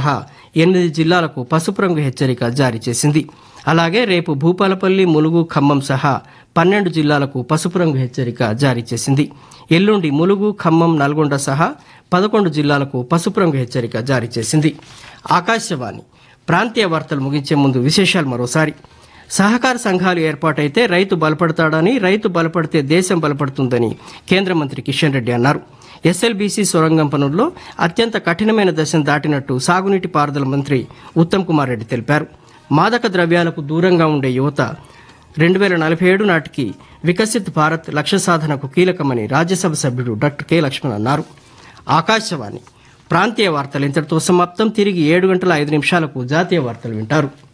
సహా ఎనిమిది జిల్లాలకు పసుపు రంగు హెచ్చరిక జారీ చేసింది అలాగే రేపు భూపాలపల్లి ములుగు ఖమ్మం సహా పన్నెండు జిల్లాలకు పసుపు రంగు హెచ్చరిక జారీ చేసింది ఎల్లుండి ములుగు ఖమ్మం నల్గొండ సహా పదకొండు జిల్లాలకు పసుపు రంగు హెచ్చరిక జారీ చేసింది ఆకాశవాణి ప్రాంతీయ వార్తలు ముగించే ముందు విశేషాలు మరోసారి సహకార సంఘాలు ఏర్పాటైతే రైతు బలపడతాడని రైతు బలపడితే దేశం బలపడుతుందని కేంద్ర మంత్రి కిషన్ రెడ్డి అన్నారు ఎస్ఎల్బీసీ సొరంగం పనుల్లో అత్యంత కఠినమైన దశను దాటినట్టు సాగునీటి పారుదల మంత్రి ఉత్తమ్ కుమార్ రెడ్డి తెలిపారు మాదక ద్రవ్యాలకు దూరంగా ఉండే యువత రెండు వేల నలభై ఏడు నాటికి వికసిత్ భారత్ లక్ష్య సాధనకు కీలకమని రాజ్యసభ సభ్యుడు డాక్టర్ కె లక్ష్మణ్ అన్నారు ఆకాశవాణి ప్రాంతీయ వార్తలు ఇంతటితో సమాప్తం తిరిగి ఏడు గంటల ఐదు నిమిషాలకు జాతీయ వార్తలు వింటారు